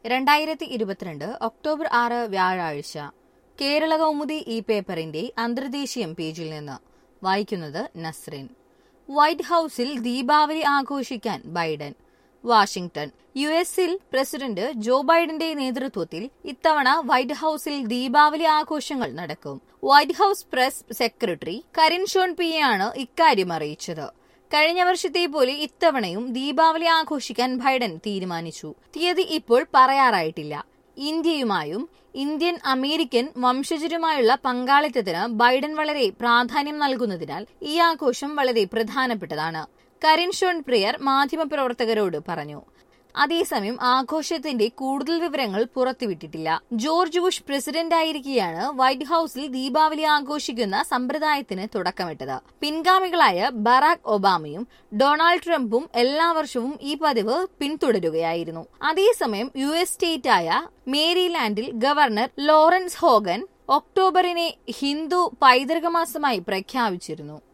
രണ്ടായിരത്തി ഇരുപത്തിരണ്ട് ഒക്ടോബർ ആറ് വ്യാഴാഴ്ച കേരള കൗമുദി ഈ പേപ്പറിന്റെ അന്തർദേശീയം പേജിൽ നിന്ന് വായിക്കുന്നത് നസ്രിൻ വൈറ്റ് ഹൌസിൽ ദീപാവലി ആഘോഷിക്കാൻ ബൈഡൻ വാഷിംഗ്ടൺ യു എസിൽ പ്രസിഡന്റ് ജോ ബൈഡന്റെ നേതൃത്വത്തിൽ ഇത്തവണ വൈറ്റ് ഹൌസിൽ ദീപാവലി ആഘോഷങ്ങൾ നടക്കും white house press secretary Karine Jean പിയാണ് ഇക്കാര്യം അറിയിച്ചത് കഴിഞ്ഞ വർഷത്തെ പോലെ ഇത്തവണയും ദീപാവലി ആഘോഷിക്കാൻ ബൈഡൻ തീരുമാനിച്ചു തീയതി ഇപ്പോൾ പറയാറായിട്ടില്ല ഇന്ത്യയുമായും ഇന്ത്യൻ അമേരിക്കൻ വംശജരുമായുള്ള പങ്കാളിത്തത്തിന് ബൈഡൻ വളരെ പ്രാധാന്യം നൽകുന്നതിനാൽ ഈ ആഘോഷം വളരെ പ്രധാനപ്പെട്ടതാണ് കരിൻ ഷോൺ പ്രിയർ മാധ്യമപ്രവർത്തകരോട് പറഞ്ഞു അതേസമയം ആഘോഷത്തിന്റെ കൂടുതൽ വിവരങ്ങൾ പുറത്തുവിട്ടിട്ടില്ല ജോർജ് ബുഷ് പ്രസിഡന്റായിരിക്കെയാണ് വൈറ്റ് ഹൌസിൽ ദീപാവലി ആഘോഷിക്കുന്ന സമ്പ്രദായത്തിന് തുടക്കമിട്ടത് പിൻഗാമികളായ ബറാക് ഒബാമയും ഡൊണാൾഡ് ട്രംപും എല്ലാ വർഷവും ഈ പതിവ് പിന്തുടരുകയായിരുന്നു അതേസമയം യു എസ് സ്റ്റേറ്റായ മേരിലാൻഡിൽ ഗവർണർ ലോറൻസ് ഹോഗൻ ഒക്ടോബറിനെ ഹിന്ദു പൈതൃക മാസമായി പ്രഖ്യാപിച്ചിരുന്നു